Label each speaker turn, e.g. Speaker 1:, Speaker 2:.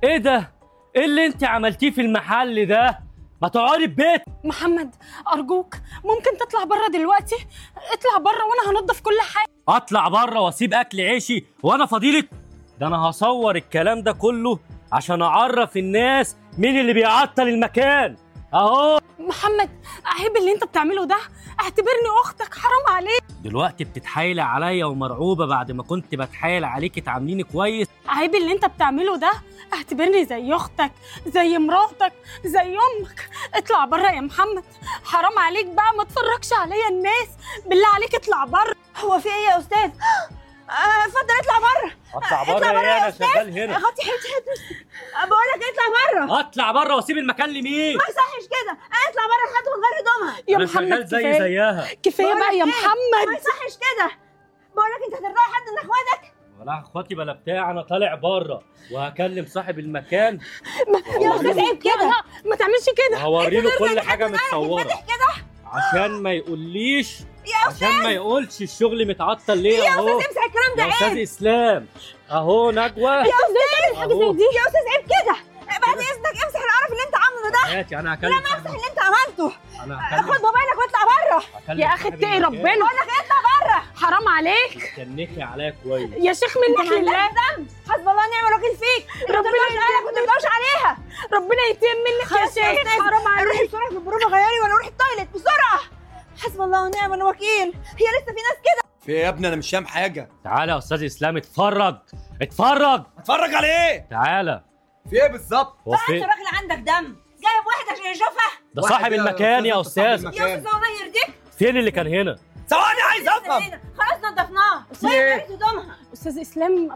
Speaker 1: ايه ده ايه اللي انت عملتيه في المحل ده ما تقعدي في بيت
Speaker 2: محمد ارجوك ممكن تطلع بره دلوقتي اطلع بره وانا هنضف كل حاجه
Speaker 1: اطلع بره واسيب اكل عيشي وانا فضيلك ده انا هصور الكلام ده كله عشان اعرف الناس مين اللي بيعطل المكان اهو
Speaker 2: محمد عيب اللي انت بتعمله ده اعتبرني اختك حرام عليك
Speaker 1: دلوقتي بتتحايلي عليا ومرعوبه بعد ما كنت بتحايل عليكي تعامليني كويس
Speaker 2: عيب اللي انت بتعمله ده اعتبرني زي اختك زي مراتك زي امك اطلع بره يا محمد حرام عليك بقى ما تفرجش عليا الناس بالله عليك اطلع بره
Speaker 3: هو في ايه يا استاذ آه، اتفضل اطلع بره
Speaker 1: اطلع
Speaker 3: اطلع
Speaker 1: بره
Speaker 3: بره
Speaker 1: ايه
Speaker 3: يا
Speaker 1: انا
Speaker 3: أستاذ.
Speaker 1: شغال هنا
Speaker 3: غطي حته بقول لك اطلع بره
Speaker 1: اطلع بره واسيب المكان لمين
Speaker 3: ما يصحش كده اطلع بره لحد ما تغير هدومها
Speaker 2: يا
Speaker 1: انا
Speaker 2: محمد
Speaker 1: شغال زي
Speaker 2: كفايه
Speaker 1: زيها
Speaker 2: كفايه
Speaker 3: بقولك
Speaker 2: بقى يا
Speaker 3: إيه؟
Speaker 2: محمد
Speaker 3: ما يصحش كده بقول لك انت هترضي حد من اخواتك
Speaker 1: ولا اخواتي بلا بتاع انا طالع بره وهكلم صاحب المكان
Speaker 2: ما
Speaker 3: يا أستاذ عيب كده.
Speaker 2: لا، لا، ما تعملش كده
Speaker 1: وهوري له كل
Speaker 3: ترضى
Speaker 1: حاجه
Speaker 3: حد معاك
Speaker 1: متصوره
Speaker 3: يتفتح كده
Speaker 1: عشان ما يقوليش
Speaker 3: يا
Speaker 1: عشان ما يقولش الشغل متعطل ليه
Speaker 3: يا
Speaker 1: اهو
Speaker 3: استاذ امسك الكلام ده
Speaker 1: يا استاذ
Speaker 3: عيب
Speaker 1: اسلام اهو نجوى
Speaker 3: يا استاذ
Speaker 2: حاجه زي دي
Speaker 3: يا استاذ عيب كده بعد اذنك امسح القرف اللي انت عامله ده
Speaker 1: ماشي انا هكلم
Speaker 3: امسح اللي انت عملته
Speaker 1: انا
Speaker 3: خد
Speaker 1: هكلم
Speaker 3: موبايلك واطلع بره
Speaker 1: هكلم
Speaker 2: يا اخي
Speaker 1: صاحب
Speaker 2: اتقي
Speaker 1: المكان.
Speaker 2: ربنا
Speaker 3: بقول لك اطلع بره
Speaker 2: حرام عليك
Speaker 1: استنيكي عليا كويس
Speaker 2: يا شيخ منك لله
Speaker 3: دم حسب الله ونعم الوكيل فيك
Speaker 2: ربنا
Speaker 3: ربنا عليك وانت بتدوش عليها
Speaker 2: ربنا يتم منك يا
Speaker 3: خلاص يا
Speaker 2: شيخ
Speaker 3: أستاذ.
Speaker 2: حرام
Speaker 3: روحي
Speaker 2: عليك
Speaker 3: بسرعه في البروفه غيري وانا اروح التويليت بسرعه حسب الله ونعم الوكيل هي لسه في ناس كده
Speaker 4: في ايه يا ابني انا مش فاهم حاجه
Speaker 1: تعالى يا استاذ اسلام اتفرج اتفرج
Speaker 4: اتفرج على ايه
Speaker 1: تعالى
Speaker 4: في ايه بالظبط
Speaker 1: هو
Speaker 3: انت
Speaker 1: في
Speaker 3: راجل عندك دم جايب واحد عشان يشوفها
Speaker 1: ده
Speaker 4: واحد
Speaker 1: صاحب
Speaker 4: يا
Speaker 1: المكان يا
Speaker 4: أستاذ، صاحب
Speaker 1: استاذ
Speaker 4: المكان.
Speaker 3: يا استاذ الله يرضيك
Speaker 1: فين اللي كان هنا
Speaker 4: ثواني عايز افهم
Speaker 3: خلاص نضفناه
Speaker 4: في إيه؟
Speaker 3: وهي هدومها
Speaker 2: استاذ اسلام